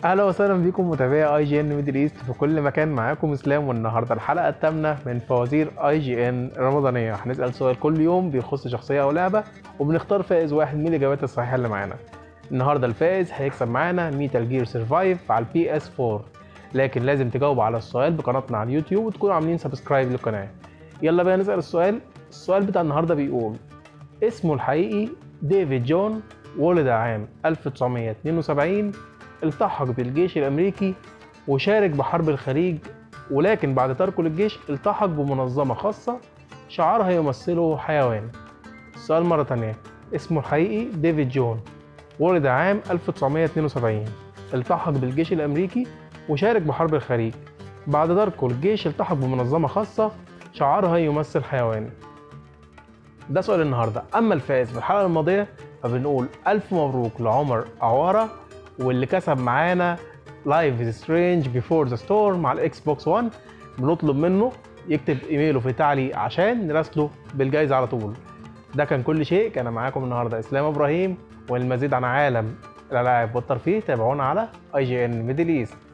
اهلا وسهلا بيكم متابعي اي جي ان ميدل ايست في كل مكان معاكم اسلام والنهارده الحلقه الثامنه من فوازير اي جي ان رمضانيه هنسال سؤال كل يوم بيخص شخصيه او لعبه وبنختار فائز واحد من الاجابات الصحيحه اللي معانا النهارده الفائز هيكسب معانا ميتال جير سرفايف على البي اس 4 لكن لازم تجاوب على السؤال بقناتنا على اليوتيوب وتكونوا عاملين سبسكرايب للقناه يلا بقى نسال السؤال السؤال بتاع النهارده بيقول اسمه الحقيقي ديفيد جون ولد عام 1972 التحق بالجيش الأمريكي وشارك بحرب الخليج ولكن بعد تركه للجيش التحق بمنظمة خاصة شعارها يمثله حيوان السؤال مرة تانية اسمه الحقيقي ديفيد جون ولد عام 1972 التحق بالجيش الأمريكي وشارك بحرب الخليج بعد تركه للجيش التحق بمنظمة خاصة شعارها يمثل حيوان ده سؤال النهارده اما الفائز في الحلقه الماضيه فبنقول الف مبروك لعمر عواره واللي كسب معانا لايف از سترينج بيفور ذا ستورم على الاكس بوكس 1 بنطلب منه يكتب ايميله في تعليق عشان نراسله بالجايزه على طول ده كان كل شيء كان معاكم النهارده اسلام ابراهيم والمزيد عن عالم الالعاب والترفيه تابعونا على اي جي ان ميدل ايست